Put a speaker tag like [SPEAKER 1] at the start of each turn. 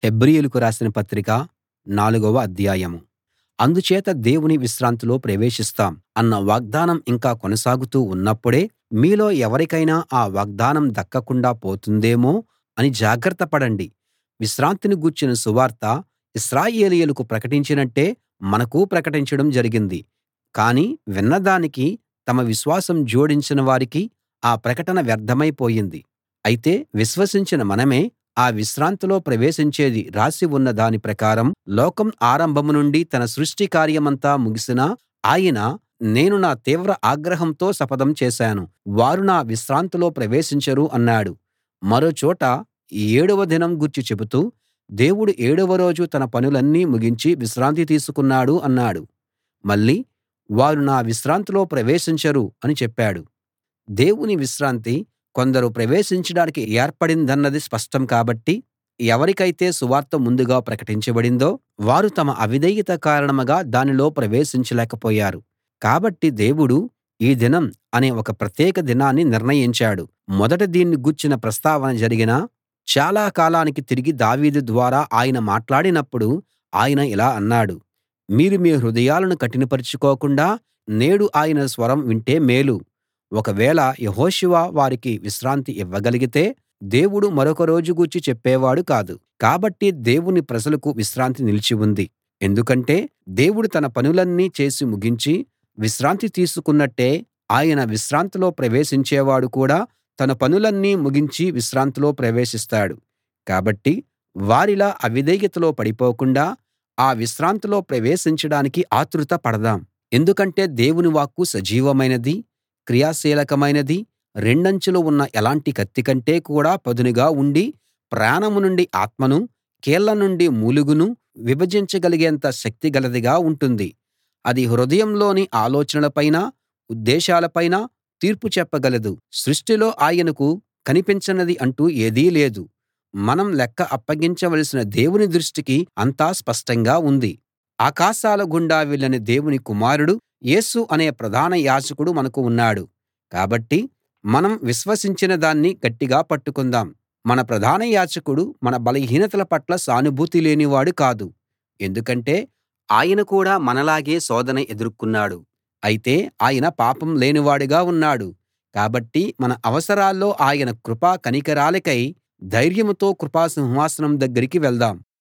[SPEAKER 1] హెబ్రీయులకు రాసిన పత్రిక నాలుగవ అధ్యాయం అందుచేత దేవుని విశ్రాంతిలో ప్రవేశిస్తాం అన్న వాగ్దానం ఇంకా కొనసాగుతూ ఉన్నప్పుడే మీలో ఎవరికైనా ఆ వాగ్దానం దక్కకుండా పోతుందేమో అని జాగ్రత్త పడండి విశ్రాంతిని గూర్చిన సువార్త ఇశ్రాయేలీయులకు ప్రకటించినట్టే మనకూ ప్రకటించడం జరిగింది కానీ విన్నదానికి తమ విశ్వాసం జోడించని వారికి ఆ ప్రకటన వ్యర్థమై పోయింది అయితే విశ్వసించిన మనమే ఆ విశ్రాంతిలో ప్రవేశించేది రాసి ఉన్న దాని ప్రకారం లోకం ఆరంభం నుండి తన సృష్టి కార్యమంతా ముగిసినా ఆయన నేను నా తీవ్ర ఆగ్రహంతో శపథం చేశాను వారు నా విశ్రాంతిలో ప్రవేశించరు అన్నాడు మరో చోట ఏడవ దినం గూర్చి చెబుతూ దేవుడు ఏడవ రోజు తన పనులన్నీ ముగించి విశ్రాంతి తీసుకున్నాడు అన్నాడు మళ్ళీ వారు నా విశ్రాంతిలో ప్రవేశించరు అని చెప్పాడు దేవుని విశ్రాంతి కొందరు ప్రవేశించడానికి ఏర్పడిందన్నది స్పష్టం కాబట్టి ఎవరికైతే సువార్త ముందుగా ప్రకటించబడిందో వారు తమ అవిధేయత కారణంగా దానిలో ప్రవేశించలేకపోయారు కాబట్టి దేవుడు ఈ దినం అనే ఒక ప్రత్యేక దినాన్ని నిర్ణయించాడు మొదట దీన్ని గూర్చిన ప్రస్తావన జరిగిన చాలా కాలానికి తిరిగి దావీదు ద్వారా ఆయన మాట్లాడినప్పుడు ఆయన ఇలా అన్నాడు మీరు మీ హృదయాలను కఠినపరచుకోకుండా నేడు ఆయన స్వరం వింటే మేలు ఒకవేళ యెహోషువ వారికి విశ్రాంతి ఇవ్వగలిగితే దేవుడు మరొక రోజు గూర్చి చెప్పేవాడు కాదు కాబట్టి దేవుని ప్రజలకు విశ్రాంతి నిలిచి ఉంది ఎందుకంటే దేవుడు తన పనులన్నీ చేసి ముగించి విశ్రాంతి తీసుకున్నట్టే ఆయన విశ్రాంతిలో ప్రవేశించేవాడు కూడా తన పనులన్నీ ముగించి విశ్రాంతిలో ప్రవేశిస్తాడు కాబట్టి వారిలా అవిధేయతలో పడిపోకుండా ఆ విశ్రాంతిలో ప్రవేశించడానికి ఆతృత పడదాం ఎందుకంటే దేవుని వాక్కు సజీవమైనది క్రియాశీలకమైనది రెండంచులు ఉన్న ఎలాంటి కత్తి కంటే కూడా పదునుగా ఉండి ప్రాణం నుండి ఆత్మను కీళ్ల నుండి మూలుగను విభజించగలిగేంత శక్తి గలదిగా ఉంటుంది అది హృదయంలోని ఆలోచనలపైనా ఉద్దేశాలపైనా తీర్పు చెప్పగలదు సృష్టిలో ఆయనకు కనిపించనిది అంటూ ఏదీ లేదు మనం లెక్క అప్పగించవలసిన దేవుని దృష్టికి అంతా స్పష్టంగా ఉంది ఆకాశాల గుండా వెళ్ళిన దేవుని కుమారుడు యేసు అనే ప్రధాన యాజకుడు మనకు ఉన్నాడు కాబట్టి మనం విశ్వసించిన దాన్ని గట్టిగా పట్టుకుందాం మన ప్రధాన యాజకుడు మన బలహీనతల పట్ల సానుభూతి లేనివాడు కాదు ఎందుకంటే ఆయన కూడా మనలాగే శోధన ఎదుర్కొన్నాడు అయితే ఆయన పాపం లేనివాడుగా ఉన్నాడు కాబట్టి మన అవసరాల్లో ఆయన కృపా కనికరాలకై ధైర్యంతో కృపా సింహాసనం దగ్గరికి వెళ్దాం